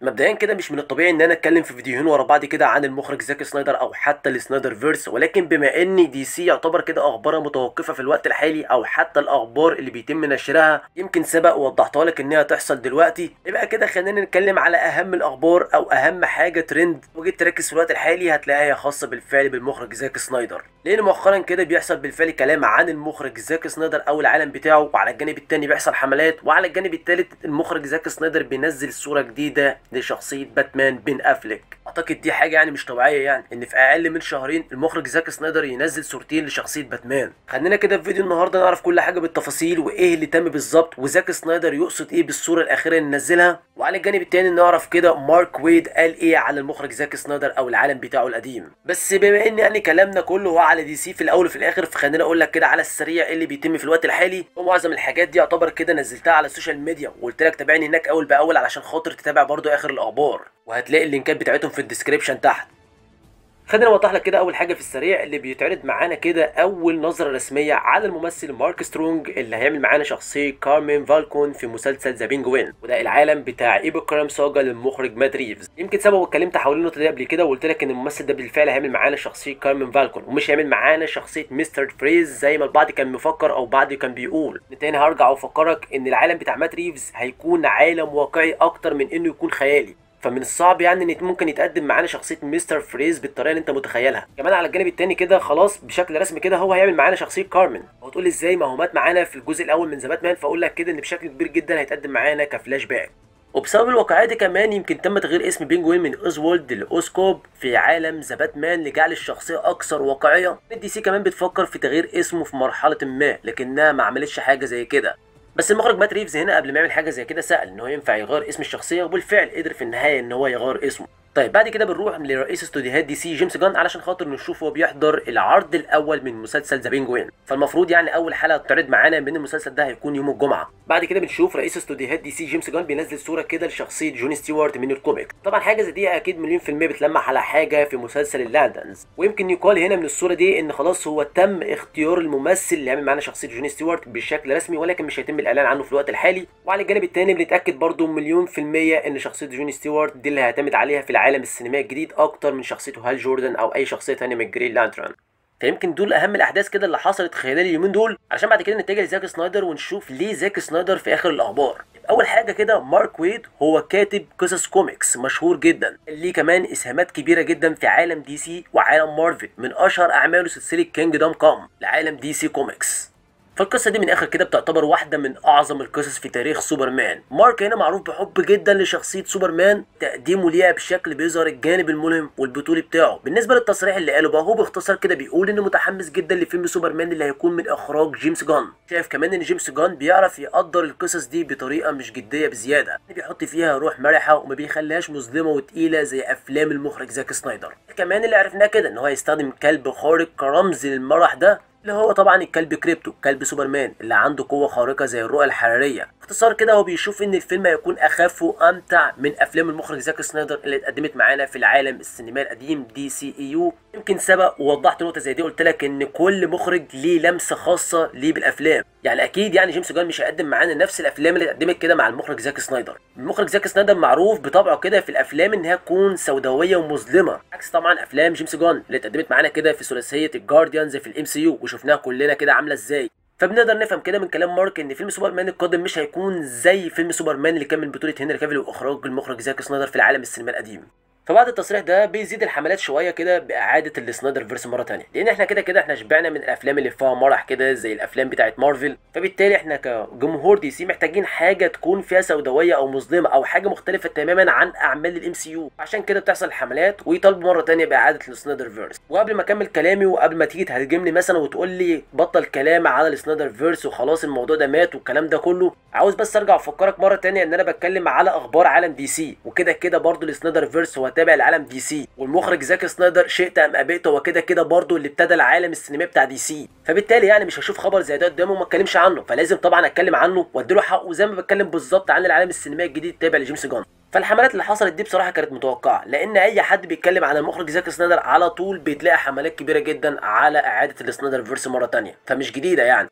مبدئيا كده مش من الطبيعي ان انا اتكلم في فيديوهين ورا بعض كده عن المخرج زاك سنايدر او حتى السنايدر فيرس ولكن بما ان دي سي يعتبر كده اخبارها متوقفه في الوقت الحالي او حتى الاخبار اللي بيتم نشرها يمكن سبق ووضحتها لك انها تحصل دلوقتي يبقى كده خلينا نتكلم على اهم الاخبار او اهم حاجه ترند وجيت تركز في الوقت الحالي هتلاقيها خاصه بالفعل بالمخرج زاك سنايدر لان مؤخرا كده بيحصل بالفعل كلام عن المخرج زاك سنايدر او العالم بتاعه وعلى الجانب التاني بيحصل حملات وعلى الجانب التالت المخرج زاك سنايدر بينزل صوره جديده لشخصيه باتمان بين افليك اعتقد دي حاجه يعني مش طبيعيه يعني ان في اقل من شهرين المخرج زاك سنايدر ينزل صورتين لشخصيه باتمان خلينا كده في فيديو النهارده نعرف كل حاجه بالتفاصيل وايه اللي تم بالظبط وزاك سنايدر يقصد ايه بالصوره الاخيره اللي نزلها وعلى الجانب التاني نعرف كده مارك ويد قال ايه على المخرج زاك سنايدر او العالم بتاعه القديم بس بما ان يعني كلامنا كله هو على دي سي في الاول وفي الاخر فخلينا اقول لك كده على السريع إيه اللي بيتم في الوقت الحالي ومعظم الحاجات دي يعتبر كده نزلتها على السوشيال ميديا وقلت لك تابعني هناك اول باول علشان خاطر تتابع برضو اخر الاخبار وهتلاقي اللينكات بتاعتهم في الديسكريبشن تحت خلينا نوضح لك كده اول حاجه في السريع اللي بيتعرض معانا كده اول نظره رسميه على الممثل مارك سترونج اللي هيعمل معانا شخصيه كارمين فالكون في مسلسل ذا بينجوين وده العالم بتاع ايبو كرام ساجا للمخرج مات ريفز يمكن سبب اتكلمت حوالين النقطه دي قبل كده وقلت لك ان الممثل ده بالفعل هيعمل معانا شخصيه كارمين فالكون ومش هيعمل معانا شخصيه مستر فريز زي ما البعض كان مفكر او بعض كان بيقول تاني هرجع وافكرك ان العالم بتاع مات ريفز هيكون عالم واقعي اكتر من انه يكون خيالي فمن الصعب يعني ان ممكن يتقدم معانا شخصيه مستر فريز بالطريقه اللي انت متخيلها كمان على الجانب التاني كده خلاص بشكل رسمي كده هو هيعمل معانا شخصيه كارمن وتقول لي ازاي ما هو مات معانا في الجزء الاول من ذا باتمان فاقول لك كده ان بشكل كبير جدا هيتقدم معانا كفلاش باك وبسبب الواقعيه دي كمان يمكن تم تغيير اسم بينجوين من اوزولد لاوسكوب في عالم ذا باتمان لجعل الشخصيه اكثر واقعيه الدي سي كمان بتفكر في تغيير اسمه في مرحله ما لكنها ما عملتش حاجه زي كده بس المخرج مات ريفز هنا قبل ما يعمل حاجه زي كده سال ان هو ينفع يغير اسم الشخصيه وبالفعل قدر في النهايه ان هو يغير اسمه طيب بعد كده بنروح لرئيس استوديوهات دي سي جيمس جان علشان خاطر نشوف هو بيحضر العرض الاول من مسلسل ذا بينجوين فالمفروض يعني اول حلقه تتعرض معانا من المسلسل ده هيكون يوم الجمعه بعد كده بنشوف رئيس استوديوهات دي سي جيمس جان بينزل صوره كده لشخصيه جوني ستيوارت من الكوميك طبعا حاجه زي دي اكيد مليون في الميه بتلمح على حاجه في مسلسل اللاندنز ويمكن يقال هنا من الصوره دي ان خلاص هو تم اختيار الممثل اللي يعمل معانا شخصيه جوني ستيوارت بشكل رسمي ولكن مش هيتم الاعلان عنه في الوقت الحالي وعلى الجانب الثاني بنتاكد برضو مليون في الميه ان شخصيه جوني ستيوارت دي اللي هيعتمد عليها في العالم السينمائي الجديد اكتر من شخصيته هال جوردن او اي شخصيه ثانيه من جرين لانترن فيمكن دول اهم الاحداث كده اللي حصلت خلال اليومين دول علشان بعد كده نتجه لزاك سنايدر ونشوف ليه زاك سنايدر في اخر الاخبار اول حاجه كده مارك ويد هو كاتب قصص كوميكس مشهور جدا ليه كمان اسهامات كبيره جدا في عالم دي سي وعالم مارفل من اشهر اعماله سلسله كينج دوم كام لعالم دي سي كوميكس فالقصه دي من الاخر كده بتعتبر واحده من اعظم القصص في تاريخ سوبرمان مارك هنا معروف بحب جدا لشخصيه سوبرمان تقديمه ليها بشكل بيظهر الجانب الملهم والبطولي بتاعه بالنسبه للتصريح اللي قاله بقى هو باختصار كده بيقول انه متحمس جدا لفيلم سوبرمان اللي هيكون من اخراج جيمس جان شايف كمان ان جيمس جان بيعرف يقدر القصص دي بطريقه مش جديه بزياده بيحط فيها روح مرحه وما بيخليهاش مظلمه وتقيله زي افلام المخرج زاك سنايدر كمان اللي عرفناه كده ان هو هيستخدم كلب خارق كرمز للمرح ده اللي هو طبعا الكلب كريبتو كلب سوبرمان اللي عنده قوه خارقه زي الرؤى الحراريه باختصار كده هو بيشوف ان الفيلم هيكون اخف وامتع من افلام المخرج زاك سنايدر اللي اتقدمت معانا في العالم السينمائي القديم دي سي اي يو يمكن سبق ووضحت نقطه زي دي قلت لك ان كل مخرج ليه لمسه خاصه ليه بالافلام يعني اكيد يعني جيمس جان مش هيقدم معانا نفس الافلام اللي اتقدمت كده مع المخرج زاك سنايدر المخرج زاك سنايدر معروف بطبعه كده في الافلام ان هي تكون سوداويه ومظلمه عكس طبعا افلام جيمس جان اللي اتقدمت معانا كده في ثلاثيه الجارديانز في الام سي يو وشفناها كلنا كده عامله ازاي فبنقدر نفهم كده من كلام مارك ان فيلم سوبرمان القادم مش هيكون زي فيلم سوبرمان اللي كان من بطوله هنري كافيل واخراج المخرج زاك سنايدر في العالم السينمائي القديم فبعد التصريح ده بيزيد الحملات شويه كده باعاده السنايدر فيرس مره تانية لان احنا كده كده احنا شبعنا من الافلام اللي فيها مرح كده زي الافلام بتاعه مارفل فبالتالي احنا كجمهور دي سي محتاجين حاجه تكون فيها سوداويه او مظلمه او حاجه مختلفه تماما عن اعمال الام سي يو عشان كده بتحصل حملات ويطالبوا مره تانية باعاده السنايدر فيرس وقبل ما اكمل كلامي وقبل ما تيجي تهاجمني مثلا وتقول لي بطل كلام على السنايدر فيرس وخلاص الموضوع ده مات والكلام ده كله عاوز بس ارجع افكرك مره تانية ان انا بتكلم على اخبار عالم دي سي وكده كده برضه السنايدر فيرس هو تابع لعالم دي سي والمخرج زاك سنايدر شئت ام ابيت هو كده كده برضه اللي ابتدى العالم السينمائي بتاع دي سي فبالتالي يعني مش هشوف خبر زي ده قدامه وما اتكلمش عنه فلازم طبعا اتكلم عنه واديله حقه زي ما بتكلم بالظبط عن العالم السينمائي الجديد التابع لجيمس جان فالحملات اللي حصلت دي بصراحه كانت متوقعه لان اي حد بيتكلم عن المخرج زاك سنايدر على طول بتلاقي حملات كبيره جدا على اعاده السنايدر فيرس مره تانية فمش جديده يعني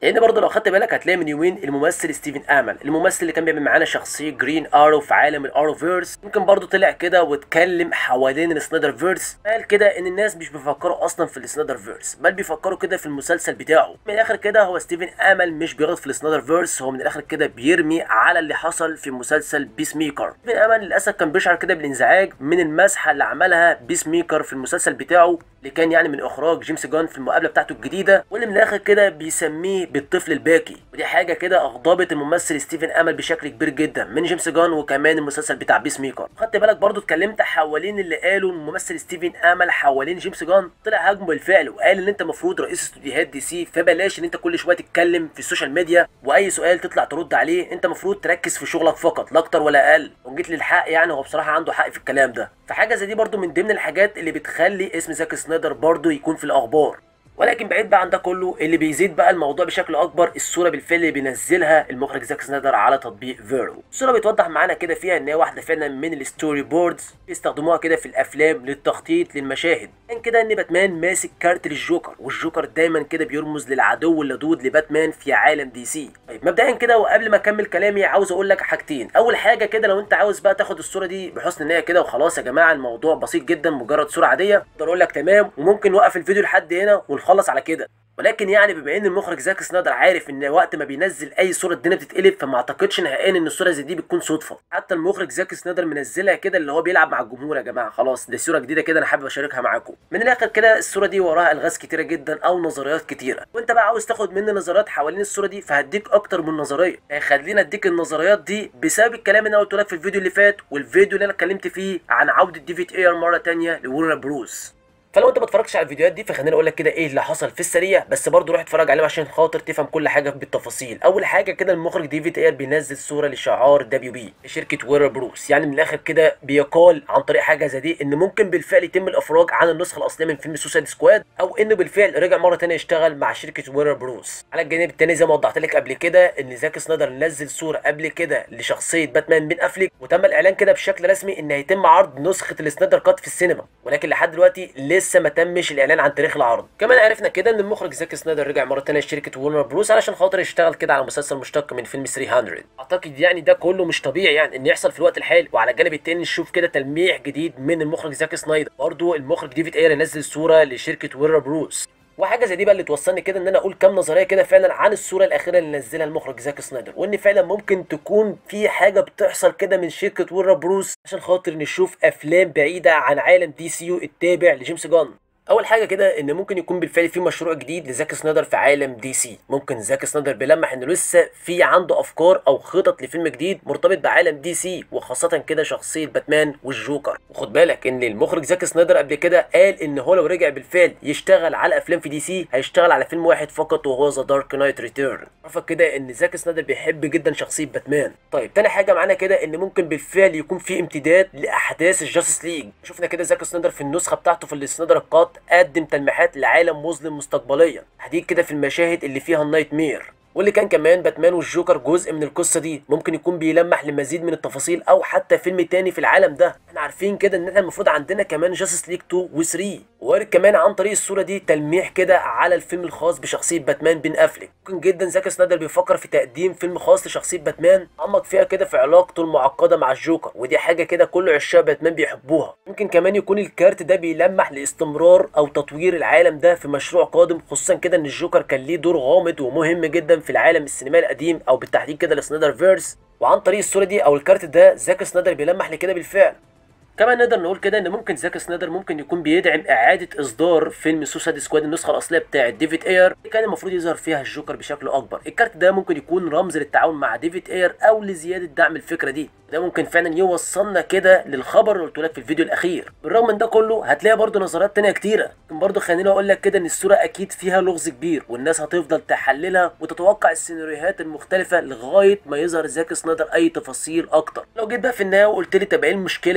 لان برضه لو خدت بالك هتلاقي من يومين الممثل ستيفن امل الممثل اللي كان بيعمل معانا شخصيه جرين ارو في عالم الارو فيرس ممكن برضه طلع كده واتكلم حوالين السنايدر فيرس قال كده ان الناس مش بيفكروا اصلا في السنايدر فيرس بل بيفكروا كده في المسلسل بتاعه من الاخر كده هو ستيفن امل مش بيغلط في السنايدر فيرس هو من الاخر كده بيرمي على اللي حصل في مسلسل بيس ميكر ستيفن امل للاسف كان بيشعر كده بالانزعاج من المسحه اللي عملها بيس ميكر في المسلسل بتاعه اللي كان يعني من اخراج جيمس جان في المقابله بتاعته الجديده واللي من الاخر كده بيسميه بالطفل الباكي ودي حاجه كده اغضبت الممثل ستيفن امل بشكل كبير جدا من جيمس جان وكمان المسلسل بتاع بيس ميكر خدت بالك برضو اتكلمت حوالين اللي قاله الممثل ستيفن امل حوالين جيمس جان طلع هاجمه بالفعل وقال ان انت المفروض رئيس استوديوهات دي سي فبلاش ان انت كل شويه تتكلم في السوشيال ميديا واي سؤال تطلع ترد عليه انت المفروض تركز في شغلك فقط لا اكتر ولا اقل وجيت للحق يعني هو بصراحه عنده حق في الكلام ده فحاجه زي دي برضو من ضمن الحاجات اللي بتخلي اسم زاك سنايدر برضو يكون في الاخبار ولكن بعيد بقى عن ده كله اللي بيزيد بقى الموضوع بشكل اكبر الصوره بالفعل اللي بينزلها المخرج زاك سنايدر على تطبيق فيرو الصوره بتوضح معانا كده فيها ان هي واحده فعلا من الستوري بوردز بيستخدموها كده في الافلام للتخطيط للمشاهد كان كده ان باتمان ماسك كارت للجوكر والجوكر دايما كده بيرمز للعدو اللدود لباتمان في عالم دي سي طيب مبدئيا كده وقبل ما اكمل كلامي عاوز اقول لك حاجتين اول حاجه كده لو انت عاوز بقى تاخد الصوره دي بحسن نيه كده وخلاص يا جماعه الموضوع بسيط جدا مجرد صوره عاديه اقدر اقول لك تمام وممكن نوقف الفيديو لحد هنا ونخلص على كده ولكن يعني بما ان المخرج زاك سنايدر عارف ان وقت ما بينزل اي صوره الدنيا بتتقلب فما اعتقدش نهائيا ان الصوره زي دي بتكون صدفه حتى المخرج زاك سنايدر منزلها كده اللي هو بيلعب مع الجمهور يا جماعه خلاص دي صوره جديده كده انا حابب اشاركها معاكم من الاخر كده الصوره دي وراها الغاز كتيره جدا او نظريات كتيره وانت بقى عاوز تاخد مني نظريات حوالين الصوره دي فهديك اكتر من نظريه خلينا اديك النظريات دي بسبب الكلام اللي انا قلته لك في الفيديو اللي فات والفيديو اللي انا اتكلمت فيه عن عوده ديفيد اير مره تانية لورنر بروس فلو انت ما اتفرجتش على الفيديوهات دي فخليني اقول لك كده ايه اللي حصل في السريع بس برضه روح اتفرج عليهم عشان خاطر تفهم كل حاجه بالتفاصيل اول حاجه كده المخرج ديفيد اير بينزل صوره لشعار دبليو بي شركه ويرر بروس يعني من الاخر كده بيقال عن طريق حاجه زي دي ان ممكن بالفعل يتم الافراج عن النسخه الاصليه من فيلم سوسايد سكواد او انه بالفعل رجع مره ثانيه يشتغل مع شركه ويرر بروس على الجانب الثاني زي ما وضحت لك قبل كده ان زاك سنايدر نزل صوره قبل كده لشخصيه باتمان بين افليك وتم الاعلان كده بشكل رسمي ان هيتم عرض نسخه السنايدر كات في السينما ولكن لحد دلوقتي لسه ما تمش الاعلان عن تاريخ العرض كمان عرفنا كده ان المخرج زاك سنايدر رجع مره ثانيه لشركه وورنر بروس علشان خاطر يشتغل كده على مسلسل مشتق من فيلم 300 اعتقد يعني ده كله مش طبيعي يعني ان يحصل في الوقت الحالي وعلى الجانب التاني نشوف كده تلميح جديد من المخرج زاك سنايدر برضه المخرج ديفيد اير نزل صوره لشركه وورنر بروس وحاجه زي دي بقى اللي توصلني كده ان انا اقول كام نظريه كده فعلا عن الصوره الاخيره اللي نزلها المخرج زاك سنايدر وان فعلا ممكن تكون في حاجه بتحصل كده من شركه ورا بروس عشان خاطر نشوف افلام بعيده عن عالم دي سي يو التابع لجيمس جان اول حاجه كده ان ممكن يكون بالفعل في مشروع جديد لزاك سنايدر في عالم دي سي ممكن زاك سنايدر بيلمح انه لسه في عنده افكار او خطط لفيلم جديد مرتبط بعالم دي سي وخاصه كده شخصيه باتمان والجوكر وخد بالك ان المخرج زاك سنايدر قبل كده قال ان هو لو رجع بالفعل يشتغل على افلام في دي سي هيشتغل على فيلم واحد فقط وهو ذا دارك نايت ريتيرن عرفك كده ان زاك سنايدر بيحب جدا شخصيه باتمان طيب تاني حاجه معانا كده ان ممكن بالفعل يكون في امتداد لاحداث الجاستس ليج شفنا كده زاك سنايدر في النسخه بتاعته في السنايدر كات قدم تلميحات لعالم مظلم مستقبليا تحديد كده في المشاهد اللي فيها النايت مير واللي كان كمان باتمان والجوكر جزء من القصه دي ممكن يكون بيلمح لمزيد من التفاصيل او حتى فيلم تاني في العالم ده احنا عارفين كده ان احنا المفروض عندنا كمان جاستس ليج 2 و3 وارد كمان عن طريق الصوره دي تلميح كده على الفيلم الخاص بشخصيه باتمان بين افليك ممكن جدا زاك سنايدر بيفكر في تقديم فيلم خاص لشخصيه باتمان عمق فيها كده في علاقته المعقده مع الجوكر ودي حاجه كده كل عشاق باتمان بيحبوها ممكن كمان يكون الكارت ده بيلمح لاستمرار او تطوير العالم ده في مشروع قادم خصوصا كده ان الجوكر كان ليه دور غامض ومهم جدا في العالم السينمائي القديم او بالتحديد كده السنايدر فيرس وعن طريق الصوره دي او الكارت ده زاك سنايدر بيلمح لكده بالفعل كمان نقدر نقول كده ان ممكن زاك سنايدر ممكن يكون بيدعم اعاده اصدار فيلم سوسايد سكواد النسخه الاصليه بتاعه ديفيد اير اللي كان المفروض يظهر فيها الجوكر بشكل اكبر الكارت ده ممكن يكون رمز للتعاون مع ديفيد اير او لزياده دعم الفكره دي ده ممكن فعلا يوصلنا كده للخبر اللي قلت لك في الفيديو الاخير بالرغم من ده كله هتلاقي برضه نظريات تانية كتيره لكن برضه خليني اقول لك كده ان الصوره اكيد فيها لغز كبير والناس هتفضل تحللها وتتوقع السيناريوهات المختلفه لغايه ما يظهر زاك سنايدر اي تفاصيل اكتر لو جيت بقى في النهايه وقلت لي طب ايه المشكله يعني او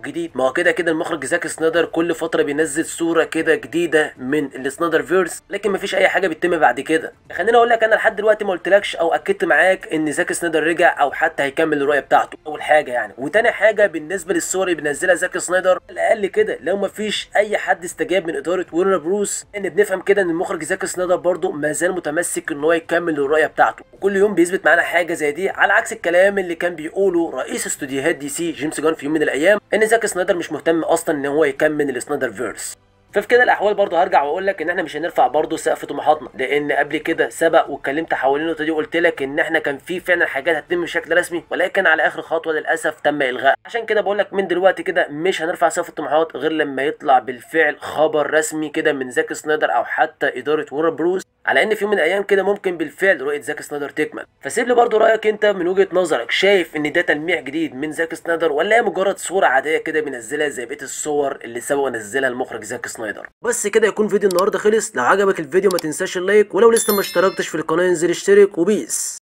الجديد ما هو كده كده المخرج زاك سنايدر كل فتره بينزل صوره كده جديده من السنايدر فيرس لكن مفيش اي حاجه بتتم بعد كده خليني اقول لك انا لحد دلوقتي ما قلتلكش او اكدت معاك ان زاك سنايدر رجع او حتى هيكمل الرؤيه بتاعته اول حاجه يعني وتاني حاجه بالنسبه للصور اللي بينزلها زاك سنايدر على الاقل كده لو مفيش اي حد استجاب من اداره ورنر بروس ان بنفهم كده ان المخرج زاك سنايدر برضه ما زال متمسك ان هو يكمل الرؤيه بتاعته وكل يوم بيثبت معانا حاجه زي دي على عكس الكلام اللي كان بيقوله رئيس استوديوهات دي سي جيمس جان في يوم من الايام ان زاك سنايدر مش مهتم اصلا ان هو يكمل السنايدر فيرس ففي كده الاحوال برضه هرجع واقول لك ان احنا مش هنرفع برضه سقف طموحاتنا لان قبل كده سبق واتكلمت حوالين النقطه دي وقلت لك ان احنا كان في فعلا حاجات هتتم بشكل رسمي ولكن على اخر خطوه للاسف تم الغاء عشان كده بقول لك من دلوقتي كده مش هنرفع سقف الطموحات غير لما يطلع بالفعل خبر رسمي كده من زاك سنايدر او حتى اداره ورنر بروس على ان في يوم من الايام كده ممكن بالفعل رؤيه زاك سنايدر تكمل فسيب لي برضه رايك انت من وجهه نظرك شايف ان ده تلميع جديد من زاك سنايدر ولا هي مجرد صوره عاديه كده بينزلها زي بقيه الصور اللي سبق نزلها المخرج زاك سنايدر بس كده يكون فيديو النهارده خلص لو عجبك الفيديو ما تنساش اللايك ولو لسه ما اشتركتش في القناه انزل اشترك وبيس